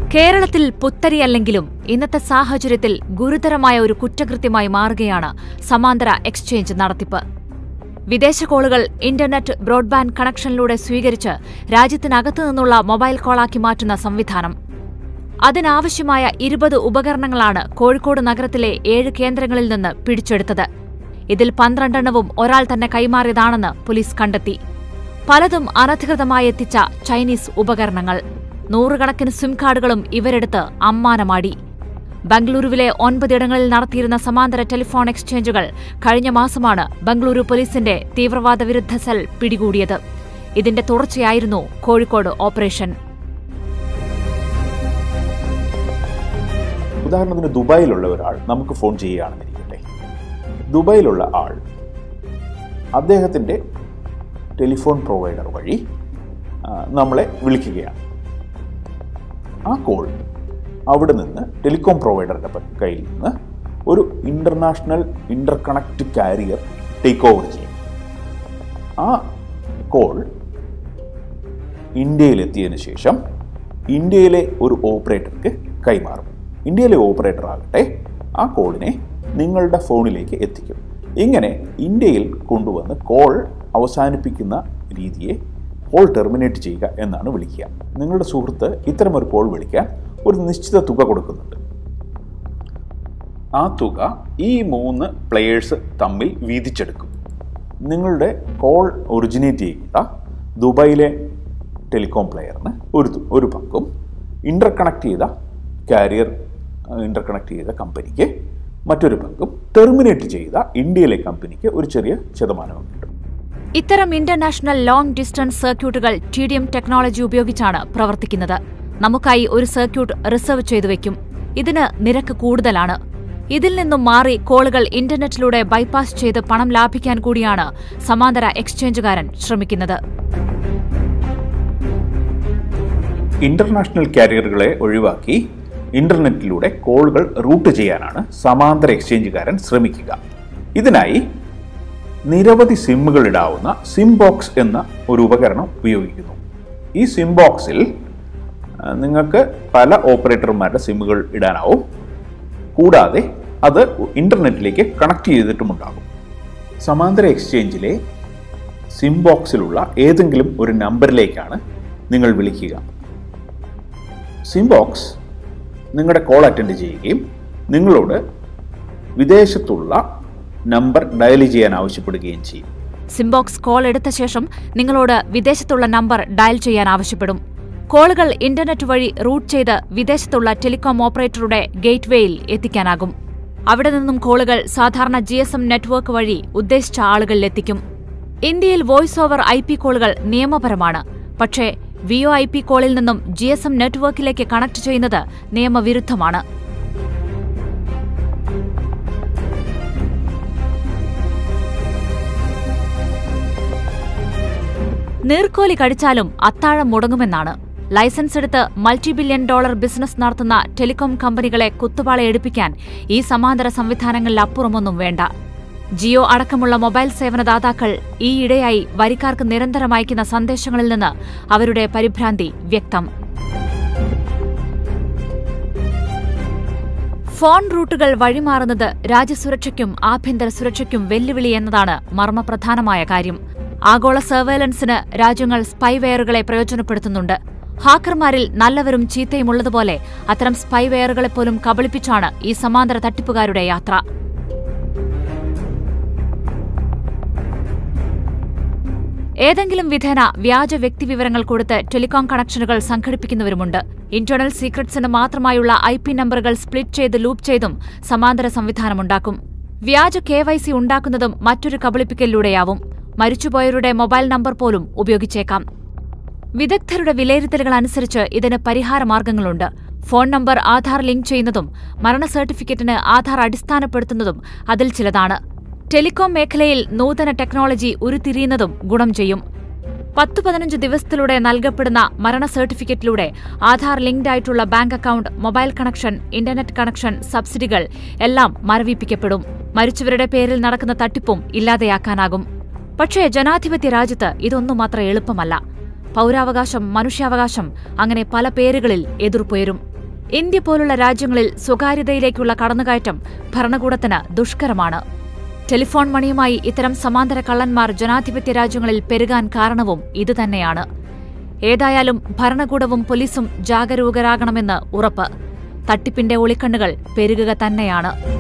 കേരളത്തിൽ പുത്തരിയല്ലെങ്കിലും ഇന്നത്തെ സാഹചര്യത്തിൽ ഗുരുതരമായ ഒരു കുറ്റകൃത്യമായി മാറുകയാണ് സമാന്തര എക്സ്ചേഞ്ച് നടത്തിപ്പ് വിദേശ കോളുകൾ ഇന്റർനെറ്റ് ബ്രോഡ്ബാൻഡ് കണക്ഷനിലൂടെ സ്വീകരിച്ച് രാജ്യത്തിനകത്തു നിന്നുള്ള മൊബൈൽ കോളാക്കി മാറ്റുന്ന സംവിധാനം അതിനാവശ്യമായ ഇരുപത് ഉപകരണങ്ങളാണ് കോഴിക്കോട് നഗരത്തിലെ ഏഴ് കേന്ദ്രങ്ങളിൽ നിന്ന് പിടിച്ചെടുത്തത് ഇതിൽ പന്ത്രണ്ടെണ്ണവും ഒരാൾ തന്നെ കൈമാറിയതാണെന്ന് പോലീസ് കണ്ടെത്തി പലതും അനധികൃതമായി എത്തിച്ച ചൈനീസ് ഉപകരണങ്ങൾ നൂറുകണക്കിന് സിം കാർഡുകളും ഇവരെടുത്ത് അമ്മാനമാടി ബംഗളൂരുവിലെ ഒൻപതിടങ്ങളിൽ നടത്തിയിരുന്ന സമാന്തര ടെലിഫോൺ എക്സ്ചേഞ്ചുകൾ കഴിഞ്ഞ മാസമാണ് ബംഗളൂരു പോലീസിന്റെ തീവ്രവാദ വിരുദ്ധ സെൽ പിടികൂടിയത് ഇതിന്റെ തുടർച്ചയായിരുന്നു കോഴിക്കോട് ഓപ്പറേഷൻ ഉദാഹരണത്തിന് ദുബായിലുള്ള ഒരാൾ നമുക്ക് ഫോൺ ചെയ്യുകയാണെന്നിരിക്കട്ടെ ദുബായിലുള്ള ആൾ അദ്ദേഹത്തിൻ്റെ ടെലിഫോൺ പ്രൊവൈഡർ വഴി ആ, നമ്മളെ വിളിക്കുകയാണ് ആ കോൾ അവിടെ നിന്ന് ടെലികോം പ്രൊവൈഡറുടെ പ- കയ്യിൽ നിന്ന് ഒരു international interconnect carrier take over ചെയ്യും ആ കോൾ ഇന്ത്യയിലെത്തിയതിനു ശേഷം ഇന്ത്യയിലെ ഒരു ഓപ്പറേറ്റർക്ക് കൈമാറും ഇന്ത്യയിലെ ഓപ്പറേറ്റർ ആകട്ടെ ആ കോളിനെ നിങ്ങളുടെ ഫോണിലേക്ക് എത്തിക്കും ഇങ്ങനെ ഇന്ത്യയിൽ കൊണ്ടുവന്ന് കോൾ അവസാനിപ്പിക്കുന്ന രീതിയെ കോൾ ടെർമിനേറ്റ് ചെയ്യുക എന്നാണ് വിളിക്കുക നിങ്ങളുടെ സുഹൃത്ത് ഇത്തരമൊരു കോൾ വിളിക്കാൻ ഒരു നിശ്ചിത തുക കൊടുക്കുന്നുണ്ട് ആ തുക ഈ മൂന്ന് പ്ലെയേഴ്സ് തമ്മിൽ വീതിച്ചെടുക്കും നിങ്ങളുടെ കോൾ ഒറിജിനേറ്റ് ചെയ്ത ദുബായിലെ ടെലികോം പ്ലെയറിന് ഒരു തു- ഒരു പങ്കും ഇൻ്റർ കണക്ട് ചെയ്ത കാരിയർ ഇൻ്റർ കണക്ട് ചെയ്ത കമ്പനിക്ക് മറ്റൊരു പങ്കും ടെർമിനേറ്റ് ചെയ്ത ഇന്ത്യയിലെ കമ്പനിക്ക് ഒരു ചെറിയ ശതമാനവും കിട്ടും ഇത്തരം ഇന്റർനാഷണൽ ലോങ് ഡിസ്റ്റൻസ് സർക്യൂട്ടുകൾ ടി ഡി എം ടെക്നോളജി ഉപയോഗിച്ചാണ് പ്രവർത്തിക്കുന്നത് നമുക്കായി ഒരു സർക്യൂട്ട് റിസർവ് ചെയ്തു വെക്കും ഇതിന് നിരക്ക് കൂടുതലാണ് ഇതിൽ നിന്നും മാറി കോളുകൾ ഇന്റർനെറ്റിലൂടെ ബൈപ്പാസ് ചെയ്ത് പണം ലാഭിക്കാൻ കൂടിയാണ് സമാന്തര എക്സ്ചേഞ്ചുകാരൻ ശ്രമിക്കുന്നത് ഇന്റർനാഷണൽ കാരിയറുകളെ ഒഴിവാക്കി ഇന്റർനെറ്റിലൂടെ കോളുകൾ റൂട്ട് ചെയ്യാനാണ് സമാന്തര എക്സ്ചേഞ്ചുകാരൻ ശ്രമിക്കുക ഇതിനായി നിരവധി സിമ്മുകൾ ഇടാവുന്ന സിം ബോക്സ് എന്ന ഒരു ഉപകരണം ഉപയോഗിക്കുന്നു ഈ സിം ബോക്സിൽ ആ, നിങ്ങൾക്ക് പല ഓപ്പറേറ്റർമാരുടെ സിമ്മുകൾ ഇടാനാവും കൂടാതെ അത് ഇന്റർനെറ്റിലേക്ക് കണക്ട് ചെയ്തിട്ടുമുണ്ടാകും സമാന്തര എക്സ്ചേഞ്ചിലെ സിം ബോക്സിലുള്ള ഏതെങ്കിലും ഒരു നമ്പറിലേക്കാണ് നിങ്ങൾ വിളിക്കുക സിം ബോക്സ് നിങ്ങളുടെ കോൾ അറ്റൻഡ് ചെയ്യുകയും നിങ്ങളോട് വിദേശത്തുള്ള നമ്പർ ഡയൽ ചെയ്യാൻ ആവശ്യപ്പെടുകയും ചെയ്യും സിംബോക്സ് കോൾ എടുത്ത ശേഷം നിങ്ങളോട് വിദേശത്തുള്ള നമ്പർ ഡയൽ ചെയ്യാൻ ആവശ്യപ്പെടും കോളുകൾ ഇന്റർനെറ്റ് വഴി റൂട്ട് ചെയ്ത് വിദേശത്തുള്ള ടെലികോം ഓപ്പറേറ്ററുടെ ഗേറ്റ്വേയിൽ എത്തിക്കാനാകും അവിടെ നിന്നും കോളുകൾ സാധാരണ ജി എസ് എം നെറ്റ്വർക്ക് വഴി ഉദ്ദേശിച്ച ആളുകളിലെത്തിക്കും ഇന്ത്യയിൽ വോയിസ് ഓവർ ഐ പി കോളുകൾ നിയമപരമാണ് പക്ഷേ വിഒ ഐ പി കോളിൽ നിന്നും ജി എസ് എം നെറ്റ്വർക്കിലേക്ക് കണക്ട് ചെയ്യുന്നത് നിയമവിരുദ്ധമാണ് നീർക്കോലി കടിച്ചാലും അത്താഴം മുടങ്ങുമെന്നാണ് ലൈസൻസ് എടുത്ത് മൾട്ടി ബില്യൺ ഡോളർ ബിസിനസ് നടത്തുന്ന ടെലികോം കമ്പനികളെ കുത്തുപാളയെടുപ്പിക്കാൻ ഈ സമാന്തര സംവിധാനങ്ങളിൽ അപ്പുറമൊന്നും വേണ്ട ജിയോ അടക്കമുള്ള മൊബൈൽ സേവനദാതാക്കൾ ഈയിടെയായി വരിക്കാർക്ക് നിരന്തരം അയക്കുന്ന സന്ദേശങ്ങളിൽ നിന്ന് അവരുടെ പരിഭ്രാന്തി വ്യക്തം ഫോൺ റൂട്ടുകൾ വഴിമാറുന്നത് രാജ്യസുരക്ഷയ്ക്കും ആഭ്യന്തര സുരക്ഷയ്ക്കും വെല്ലുവിളി എന്നതാണ് മർമ്മപ്രധാനമായ കാര്യം ആഗോള സർവേലൻസിന് രാജ്യങ്ങൾ സ്പൈവെയറുകളെ പ്രയോജനപ്പെടുത്തുന്നുണ്ട് ഹാക്കർമാരിൽ നല്ലവരും ചീത്തയുമുള്ളതുപോലെ അത്തരം സ്പൈവെയറുകളെപ്പോലും കബളിപ്പിച്ചാണ് ഈ സമാന്തര തട്ടിപ്പുകാരുടെ യാത്ര ഏതെങ്കിലും വിധേന വ്യാജ വ്യക്തിവിവരങ്ങൾ കൊടുത്ത് ടെലികോം കണക്ഷനുകൾ സംഘടിപ്പിക്കുന്നവരുമുണ്ട് ഇന്റേണൽ സീക്രട്സിന് മാത്രമായുള്ള ഐ പി നമ്പറുകൾ സ്പ്ലിറ്റ് ചെയ്ത് ലൂപ്പ് ചെയ്തും സമാന്തര സംവിധാനമുണ്ടാക്കും വ്യാജ കെ വൈ സി ഉണ്ടാക്കുന്നതും മറ്റൊരു കബളിപ്പിക്കലിലൂടെയാവും മരിച്ചുപോയവരുടെ മൊബൈൽ നമ്പർ പോലും ഉപയോഗിച്ചേക്കാം വിദഗ്ധരുടെ വിലയിരുത്തലുകൾ അനുസരിച്ച് ഇതിന് പരിഹാരമാർഗങ്ങളുണ്ട് ഫോൺ നമ്പർ ആധാർ ലിങ്ക് ചെയ്യുന്നതും മരണ സർട്ടിഫിക്കറ്റിന് ആധാർ അടിസ്ഥാനപ്പെടുത്തുന്നതും അതിൽ ചിലതാണ് ടെലികോം മേഖലയിൽ നൂതന ടെക്നോളജി ഉരുത്തിരിയുന്നതും ഗുണം ചെയ്യും പത്ത് പതിനഞ്ച് ദിവസത്തിലൂടെ നൽകപ്പെടുന്ന മരണ സർട്ടിഫിക്കറ്റിലൂടെ ആധാർ ലിങ്ക്ഡ് ആയിട്ടുള്ള bank account mobile connection internet connection സബ്സിഡികൾ എല്ലാം മരവിപ്പിക്കപ്പെടും മരിച്ചവരുടെ പേരിൽ നടക്കുന്ന തട്ടിപ്പും ഇല്ലാതെയാക്കാനാകും പക്ഷേ ജനാധിപത്യ രാജ്യത്ത് ഇതൊന്നും അത്ര എളുപ്പമല്ല പൗരാവകാശം മനുഷ്യാവകാശം അങ്ങനെ പല പേരുകളിൽ എതിർപ്പുയരും ഇന്ത്യ പോലുള്ള രാജ്യങ്ങളിൽ സ്വകാര്യതയിലേക്കുള്ള കടന്നുകയറ്റം ഭരണകൂടത്തിന് ദുഷ്കരമാണ് ടെലിഫോൺ മണിയുമായി ഇത്തരം സമാന്തര കള്ളന്മാർ ജനാധിപത്യ രാജ്യങ്ങളിൽ പെരുകാൻ കാരണവും ഇതുതന്നെയാണ് ഏതായാലും ഭരണകൂടവും പോലീസും ജാഗരൂകരാകണമെന്ന് ഉറപ്പ് തട്ടിപ്പിന്റെ ഒളിക്കണ്ണുകൾ പെരുകുക തന്നെയാണ്